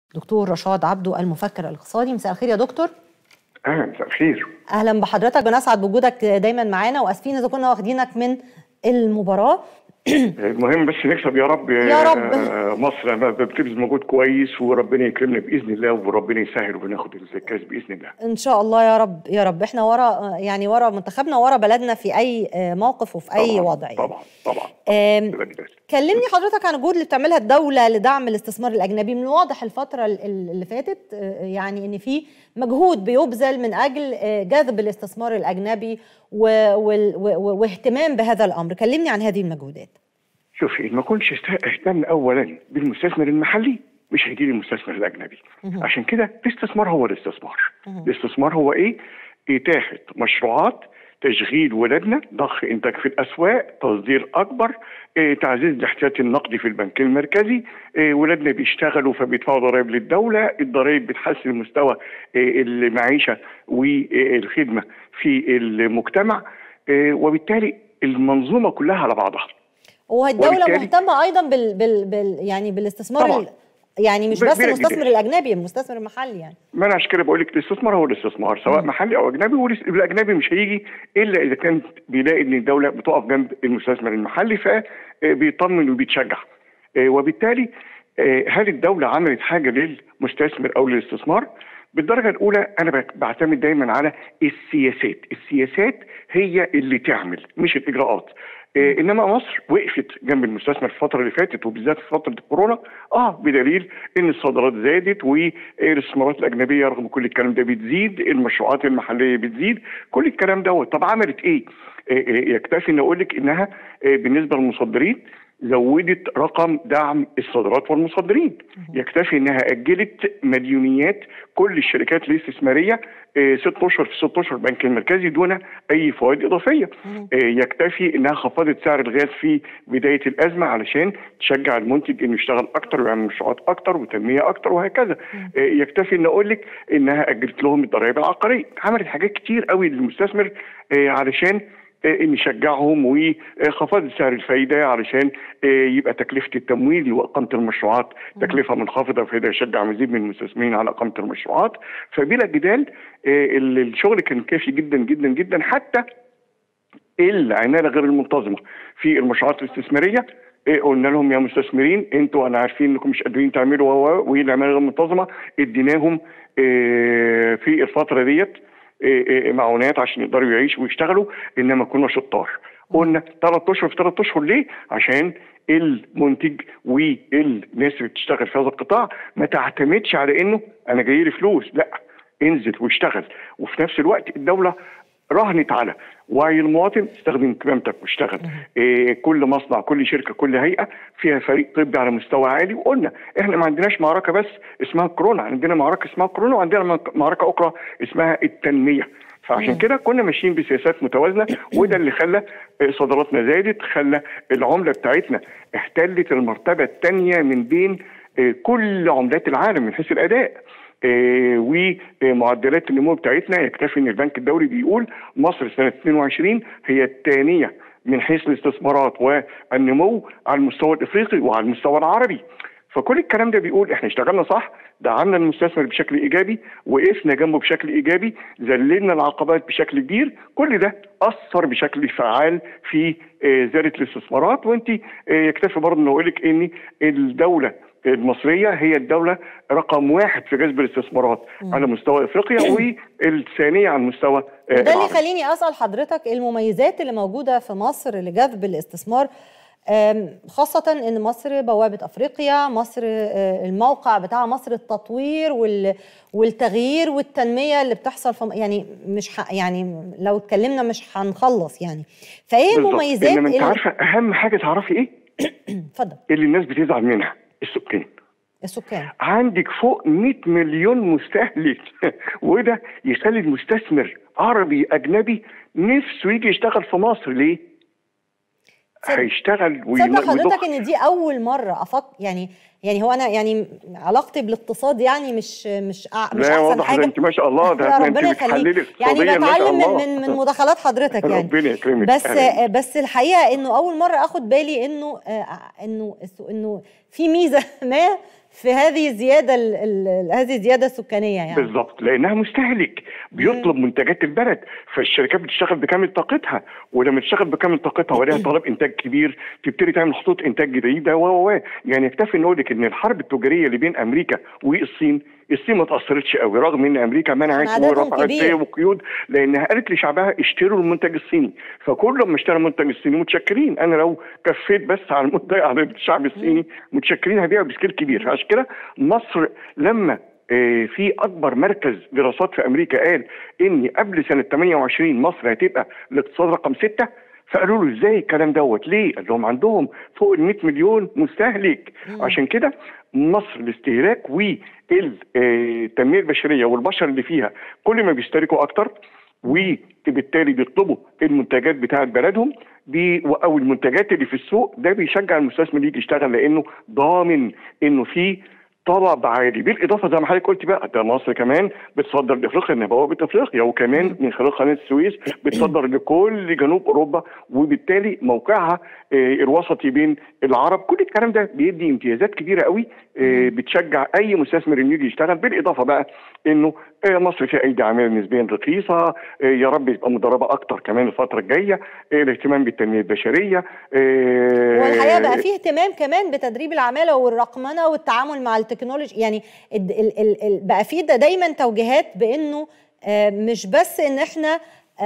دكتور رشاد عبده المفكر الاقتصادي مساء الخير يا دكتور اهلا مساء الخير اهلا بحضرتك بنسعد بوجودك دايما معانا واسفين اذا كنا واخدينك من المباراه المهم بس نكسب يا رب يا رب. آه، مصر بتبذل مجهود كويس وربنا يكرمنا باذن الله وربنا يسهل وناخد الكاس باذن الله ان شاء الله يا رب يا رب احنا ورا يعني ورا منتخبنا ورا بلدنا في اي موقف وفي اي طبعاً، وضع يعني. طبعا طبعا آم، بلدي بس. كلمني حضرتك عن الجهود اللي بتعملها الدولة لدعم الاستثمار الأجنبي من الواضح الفترة ال- ال- اللي فاتت آه، يعني إن في مجهود بيبذل من أجل آه، جذب الاستثمار الأجنبي و- وال- و- و- واهتمام بهذا الأمر كلمني عن هذه المجهودات شوفي ما كنتش است- اهتم اولا بالمستثمر المحلي مش هيجي لي المستثمر الاجنبي عشان كده الاستثمار هو الاستثمار الاستثمار هو ايه اتاحه مشروعات تشغيل ولادنا ضخ انتاج في الاسواق تصدير اكبر إيه تعزيز الاحتياطي النقدي في البنك المركزي إيه ولادنا بيشتغلوا فبيدفعوا ضرائب للدوله الضرائب بتحسن مستوى إيه المعيشه والخدمه في المجتمع إيه وبالتالي المنظومه كلها على بعضها والدولة وبالتالي- مهتمة أيضا بال, بال, بال يعني بالاستثمار طبعاً. ال- يعني مش ب- بس بلا المستثمر جدال. الأجنبي المستثمر المحلي يعني ما انا عشان كده بقول لك الاستثمار هو الاستثمار سواء محلي او اجنبي والاجنبي مش هيجي الا اذا كان بيلاقي ان الدوله بتقف جنب المستثمر المحلي فبيطمن وبيتشجع آه، وبالتالي آه، هل الدوله عملت حاجه للمستثمر او للاستثمار؟ بالدرجه الاولى انا بك- بعتمد دايما على السياسات، السياسات هي اللي تعمل مش الاجراءات. آه، انما مصر وقفت جنب المستثمر في الفتره اللي فاتت وبالذات في فتره الكورونا اه بدليل ان الصادرات زادت والاستثمارات الاجنبيه رغم كل الكلام ده بتزيد المشروعات المحليه بتزيد كل الكلام دوت طب عملت ايه؟ آه، آه، يكتفي ان اقول لك انها آه، بالنسبه للمصدرين زودت رقم دعم الصادرات والمصدرين يكتفي انها اجلت مديونيات كل الشركات الاستثماريه آه، ست اشهر في ست اشهر البنك المركزي دون اي فوائد اضافيه آه، يكتفي انها خفضت سعر الغاز في بدايه الازمه علشان تشجع المنتج انه يشتغل اكتر ويعمل مشروعات اكتر وتنميه اكتر وهكذا آه، يكتفي ان اقول لك انها اجلت لهم الضرائب العقاريه عملت حاجات كتير قوي للمستثمر آه، علشان آه، نشجعهم وخفض سعر الفايده علشان آه، يبقى تكلفه التمويل واقامه المشروعات تكلفه منخفضه فده يشجع مزيد من المستثمرين على اقامه المشروعات فبلا جدال آه، ال- الشغل كان كافي جدا جدا جدا حتى العنايه غير المنتظمه في المشروعات الاستثماريه إيه قلنا لهم يا مستثمرين انتوا انا عارفين انكم مش قادرين تعملوا و و- والعنايه غير المنتظمه اديناهم إيه في الفتره ديت إيه إيه معونات عشان يقدروا يعيشوا ويشتغلوا انما كنا شطار قلنا ثلاث اشهر في ثلاث اشهر ليه؟ عشان المنتج والناس اللي بتشتغل في هذا القطاع ما تعتمدش على انه انا جاي لي فلوس لا انزل واشتغل وفي نفس الوقت الدوله راهنت على وعي المواطن استخدم كمامتك واشتغل إيه كل مصنع كل شركه كل هيئه فيها فريق طبي على مستوى عالي وقلنا احنا ما عندناش معركه بس اسمها كورونا عندنا معركه اسمها كورونا وعندنا مك- معركه اخرى اسمها التنميه فعشان كده كنا ماشيين بسياسات متوازنه وده اللي خلى آه، صادراتنا زادت خلى العمله بتاعتنا احتلت المرتبه الثانيه من بين آه، كل عملات العالم من حيث الاداء آه، ومعدلات النمو بتاعتنا يكتفي ان البنك الدولي بيقول مصر سنه 22 هي الثانيه من حيث الاستثمارات والنمو على المستوى الافريقي وعلى المستوى العربي فكل الكلام ده بيقول احنا اشتغلنا صح دعمنا المستثمر بشكل ايجابي وقفنا جنبه بشكل ايجابي ذللنا العقبات بشكل كبير كل ده اثر بشكل فعال في آه، زياده الاستثمارات وانت آه، يكتفي برضه ان اقول لك ان الدوله المصريه هي الدوله رقم واحد في جذب الاستثمارات على مستوى افريقيا والثانيه على مستوى آه، وده اللي العرب. يخليني اسال حضرتك المميزات اللي موجوده في مصر لجذب الاستثمار أم، خاصة إن مصر بوابة أفريقيا، مصر آه، الموقع بتاع مصر التطوير وال- والتغيير والتنمية اللي بتحصل في م- يعني مش ح- يعني لو اتكلمنا مش هنخلص يعني. فإيه بالظبط. المميزات انما انت اللي- عارفه اهم حاجه تعرفي ايه؟ اتفضل اللي الناس بتزعل منها السكان السكان عندك فوق 100 مليون مستهلك وده يخلي المستثمر عربي اجنبي نفسه يجي يشتغل في مصر ليه؟ تصدق- هيشتغل وي- تصدق حضرتك ويضخ ان دي اول مره افكر يعني يعني هو انا يعني علاقتي بالاقتصاد يعني مش مش أع- مش لا احسن واضح حاجه ده انت ما شاء الله ده لا انت ربنا بتحللي يخليك يعني اقتصاديا ما شاء بتعلم من الله من من مداخلات حضرتك يعني ربنا يكرمك بس أهلاً. بس الحقيقه انه اول مره اخد بالي انه آه، انه انه في ميزه ما في هذه الزياده ال ال هذه الزياده السكانيه يعني بالظبط لانها مستهلك بيطلب منتجات البلد فالشركات بتشتغل بكامل طاقتها ولما تشتغل بكامل طاقتها ولها طلب انتاج كبير تبتدي تعمل خطوط انتاج جديده و و يعني يكتفي نقول لك ان الحرب التجاريه اللي بين امريكا والصين الصين ما تاثرتش قوي رغم ان امريكا منعت ورفعت وقيود لانها قالت لشعبها اشتروا المنتج الصيني فكل ما اشترى المنتج الصيني متشكرين انا لو كفيت بس على المنتج على الشعب الصيني متشكرين هبيع بسكيل كبير عشان كده مصر لما في اكبر مركز دراسات في امريكا قال ان قبل سنه 28 مصر هتبقى الاقتصاد رقم سته فقالوا له ازاي الكلام دوت ليه؟ قال لهم عندهم فوق ال 100 مليون مستهلك مم. عشان كده مصر الاستهلاك والتنميه البشريه والبشر اللي فيها كل ما بيشتركوا اكتر وبالتالي بيطلبوا المنتجات بتاعت بلدهم بي او المنتجات اللي في السوق ده بيشجع المستثمر يجي يشتغل لانه ضامن انه في طلب عالي بالاضافه زي ما حضرتك قلت بقى ده مصر كمان بتصدر لافريقيا انها بوابه افريقيا وكمان من خلال قناه السويس بتصدر لكل جنوب اوروبا وبالتالي موقعها الوسطي بين العرب كل الكلام ده بيدي امتيازات كبيره قوي بتشجع اي مستثمر انه يجي يشتغل بالاضافه بقى انه مصر فيها ايدي عامله نسبيا رخيصه يا رب يبقى مدربه اكتر كمان الفتره الجايه الاهتمام بالتنميه البشريه والحقيقه بقى فيه اهتمام كمان بتدريب العماله والرقمنه والتعامل مع التكنولوجي يعني ال ال ال بقى فيه ده دايما توجيهات بانه مش بس ان احنا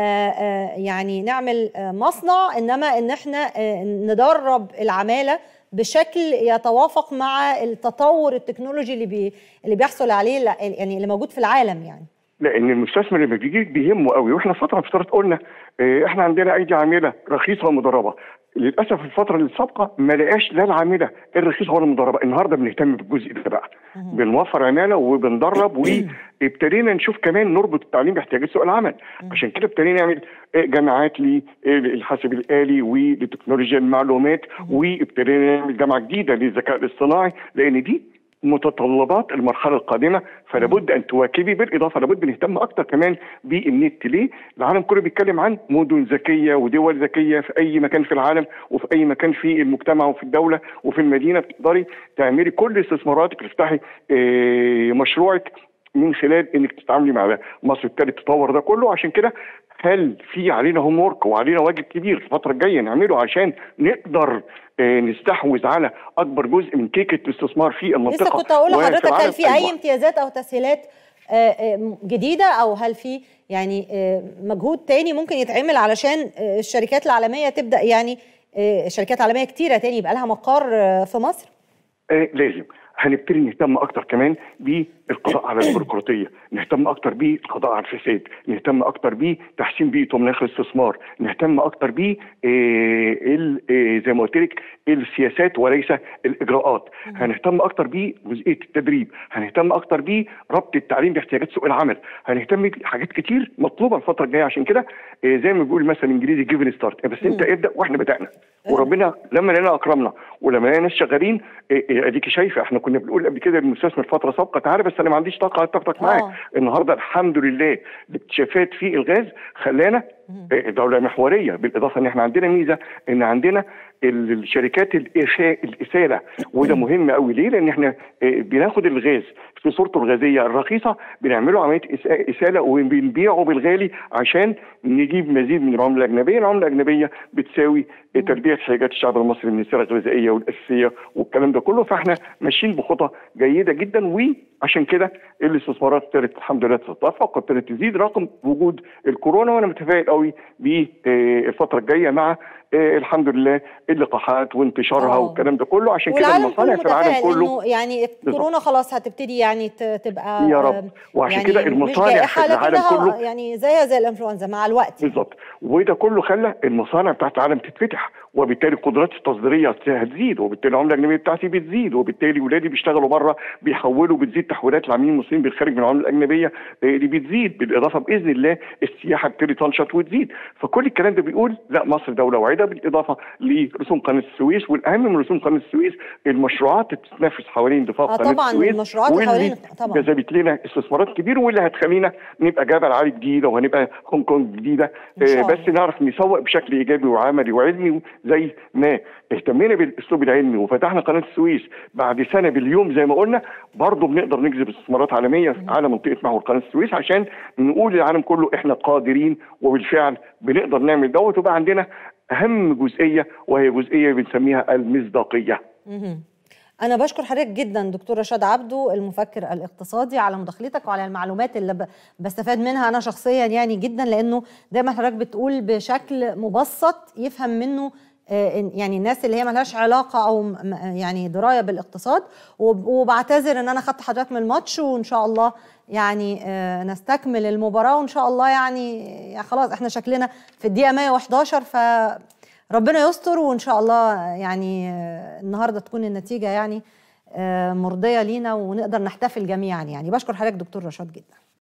يعني نعمل مصنع انما ان احنا ندرب العماله بشكل يتوافق مع التطور التكنولوجي اللي بي اللي بيحصل عليه يعني اللي موجود في العالم يعني لان المستثمر لما بيجي بيهمه قوي واحنا فتره فترات قلنا احنا عندنا ايدي عامله رخيصه ومدربه للاسف الفتره السابقه ما لقاش لا العامله الرخيصه ولا المدربه النهارده بنهتم بالجزء ده بقى بنوفر عماله وبندرب وابتدينا نشوف كمان نربط التعليم باحتياجات سوق العمل عشان كده ابتدينا نعمل جامعات للحاسب الالي ولتكنولوجيا المعلومات وابتدينا نعمل جامعه جديده للذكاء الاصطناعي لان دي متطلبات المرحله القادمه فلا بد ان تواكبي بالاضافه لابد نهتم اكتر كمان بالنت ليه؟ العالم كله بيتكلم عن مدن ذكيه ودول ذكيه في اي مكان في العالم وفي اي مكان في المجتمع وفي الدوله وفي المدينه بتقدري تعملي كل استثماراتك تفتحي مشروعك من خلال انك تتعاملي مع ده مصر ابتدت تطور ده كله عشان كده هل في علينا هوم ورك وعلينا واجب كبير الفتره الجايه نعمله عشان نقدر نستحوذ على اكبر جزء من كيكه الاستثمار في المنطقه لسه كنت اقول لحضرتك هل في اي امتيازات او تسهيلات جديده او هل في يعني مجهود تاني ممكن يتعمل علشان الشركات العالميه تبدا يعني شركات عالميه كتيره تاني يبقى لها مقر في مصر؟ لازم هنبتدي نهتم اكتر كمان بالقضاء على البيروقراطيه، نهتم اكتر بالقضاء على الفساد، نهتم اكتر بتحسين بيئه ومناخ الاستثمار، نهتم اكتر ب زي ما قلت لك السياسات وليس الاجراءات، هنهتم اكتر بجزئيه التدريب، هنهتم اكتر بربط التعليم باحتياجات سوق العمل، هنهتم بحاجات كتير مطلوبه الفتره الجايه عشان كده زي ما بيقول مثلا انجليزي جيفن ستارت بس انت ابدا واحنا بدانا وربنا لما لقينا اكرمنا ولما لقينا ناس شغالين اديكي شايفه احنا كنا بنقول قبل كده للمستثمر فتره سابقه تعالى بس انا ما عنديش طاقه على طاقتك معايا النهارده الحمد لله الاكتشافات في الغاز خلانا دوله محوريه بالاضافه ان احنا عندنا ميزه ان عندنا الشركات الاساله وده مهم قوي ليه؟ لان احنا بناخد الغاز في صورته الغازيه الرخيصه بنعمله عمليه اساله وبنبيعه بالغالي عشان نجيب مزيد من العمله الاجنبيه، العمله الاجنبيه بتساوي تلبيه احتياجات الشعب المصري من السلع الغذائيه والاساسيه والكلام ده كله فاحنا ماشيين بخطى جيده جدا وعشان كده الاستثمارات ابتدت الحمد لله تتدفق وابتدت تزيد رغم وجود الكورونا وانا متفائل قوي بالفتره الجايه مع الحمد لله اللقاحات وانتشارها والكلام ده كله عشان كده المصانع في العالم كله يعني الكورونا خلاص هتبتدي يعني تبقى يا رب وعشان يعني كده المصانع في العالم كله يعني زيها زي الانفلونزا مع الوقت بالظبط وده كله خلى المصانع بتاعت العالم تتفتح وبالتالي قدراتي التصديريه هتزيد وبالتالي العمله الاجنبيه بتاعتي بتزيد وبالتالي ولادي بيشتغلوا بره بيحولوا بتزيد تحويلات العاملين المصريين بالخارج من العمله الاجنبيه اللي بتزيد بالاضافه باذن الله السياحه بتبتدي تنشط وتزيد فكل الكلام ده بيقول لا مصر دوله وعي واعده بالاضافه لرسوم قناه السويس والاهم من رسوم قناه السويس المشروعات اللي بتتنافس حوالين ضفاف آه قناه طبعاً، السويس المشروعات اللي واللي حوالين- طبعاً. جذبت لنا استثمارات كبيره واللي هتخلينا نبقى جبل عالي جديده وهنبقى هونج كونج جديده إن شاء آه، الله. بس نعرف نسوق بشكل ايجابي وعملي وعلمي زي ما اهتمينا بالاسلوب العلمي وفتحنا قناه السويس بعد سنه باليوم زي ما قلنا برضه بنقدر نجذب استثمارات عالميه على منطقه محور قناه السويس عشان نقول للعالم كله احنا قادرين وبالفعل بنقدر نعمل دوت وبقى عندنا اهم جزئيه وهي جزئيه بنسميها المصداقيه. مهم. أنا بشكر حضرتك جدا دكتور رشاد عبدو المفكر الاقتصادي على مداخلتك وعلى المعلومات اللي ب- بستفاد منها أنا شخصيا يعني جدا لأنه دايما حضرتك بتقول بشكل مبسط يفهم منه آه، إن- يعني الناس اللي هي ملهاش علاقة أو م- م- يعني دراية بالاقتصاد وب- وبعتذر إن أنا خدت حضرتك من الماتش وإن شاء الله يعني آه، نستكمل المباراة وإن شاء الله يعني, يعني خلاص إحنا شكلنا في الدقيقة 111 ف ربنا يستر وان شاء الله يعني آه، النهارده تكون النتيجه يعني آه، مرضيه لينا ونقدر نحتفل جميعا يعني بشكر حضرتك دكتور رشاد جدا